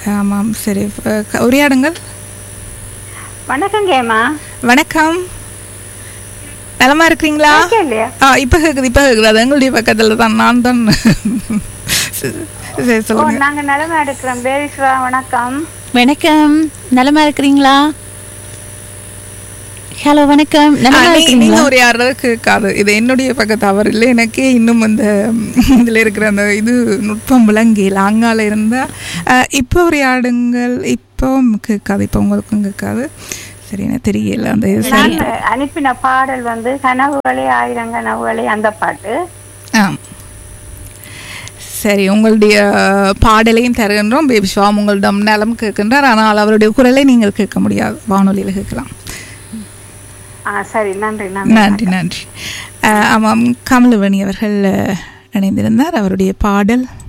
ஆமாம் சரி அஹ், க- உரையாடுங்கள் வணக்கம் கேமா வணக்கம் நலமா இருக்கிறீங்களா இல்லையா ஆ இப்போ கேட்குது இப்போ கேட்குது அது எங்களுடைய பக்கத்தில் தான் நான் தான் சரி சரி, ஓ சொல்லுங்க நாங்க நிலைமை எடுக்கிறோம் பேரிஸ்வா வணக்கம் வணக்கம் நலமா இருக்கிறீங்களா ஹலோ வணக்கம் ஆ, நலமா நீ- நீங்க இருக்கிறீங்களா ஒரு யாராவது கேட்காது இது என்னுடைய பக்க தவறு இல்லை எனக்கே இன்னும் அந்த இதில் இருக்கிற அந்த இது நுட்பம் விளங்கியில் அங்கால இருந்தால் இப்போ ஒரு ஆடுங்கள் இப்போ கேட்காது இப்போ உங்களுக்கும் கேட்காது சரி எனக்கு தெரியல அந்த இது சரி நான் அனுப்பின பாடல் வந்து கனவுகளே ஆயிரம் கனவுகளே அந்த பாட்டு ஆ சரி உங்களுடைய பாடலையும் தருகின்றோம் பேபி ஷாம் உங்களிடம் நலம் கேட்கின்றார் ஆனால் அவருடைய குரலை நீங்கள் கேட்க முடியாது வானொலியில் கேட்கலாம் ஆ சரி நன்றி நன்றி நன்றி நன்றி அஹ், ஆமாம் கமலவணி அவர்கள் அஹ், இணைந்திருந்தார் அவருடைய பாடல்